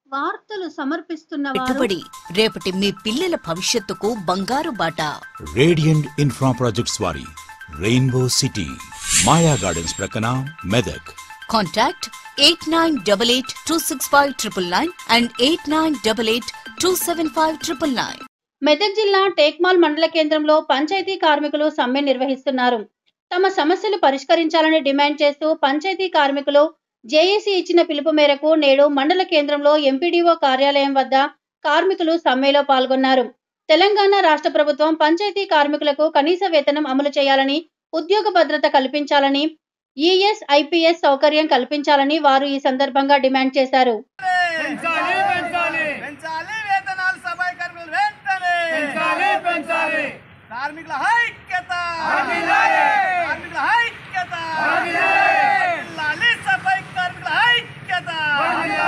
వార్తలు సమర్పిస్తున్న వారు పెట్టుబడి రేపటి మీ పిల్లల భవిష్యత్తుకు బంగారు బాట రేడియంట్ ఇన్ఫ్రా ప్రాజెక్ట్స్ వారి రెయిన్బో సిటీ మాయా గార్డెన్స్ ప్రక్కన Medak contact eight nine double eight two six five triple nine and eight nine double eight two seven five triple nine Medak జిల్లా టేక్మాల్ మండల కేంద్రంలో పంచాయతీ కార్మికులు సమ్మె నిర్వహిస్తున్నారు తమ సమస్యలు పరిష్కరించాలని డిమాండ్ చేస్తూ పంచాయతీ కార్మికులు జేఏసీ ఇచ్చిన పిలుపు మేరకు నేడు మండల కేంద్రంలో ఎంపీడీఓ కార్యాలయం వద్ద కార్మికులు సమ్మెలో పాల్గొన్నారు తెలంగాణ రాష్ట్ర ప్రభుత్వం పంచాయతీ కార్మికులకు కనీస వేతనం అమలు చేయాలని ఉద్యోగ భద్రత కల్పించాలని ఈఎస్ ఐపీఎస్ సౌకర్యం కల్పించాలని వారు ఈ సందర్భంగా డిమాండ్ చేశారు పెంచాలి పెంచాలి పెంచాలి వేతనాలు సఫాయి కార్మికులు వెంటనే పెంచాలి పెంచాలి కార్మికుల ఐక్యత వర్ధిల్లాలి. కార్మికుల ఐక్యత వర్ధిల్లాలి. వర్ధిల్లాలి సఫాయి కార్మికుల ఐక్యత వర్ధిల్లాలి.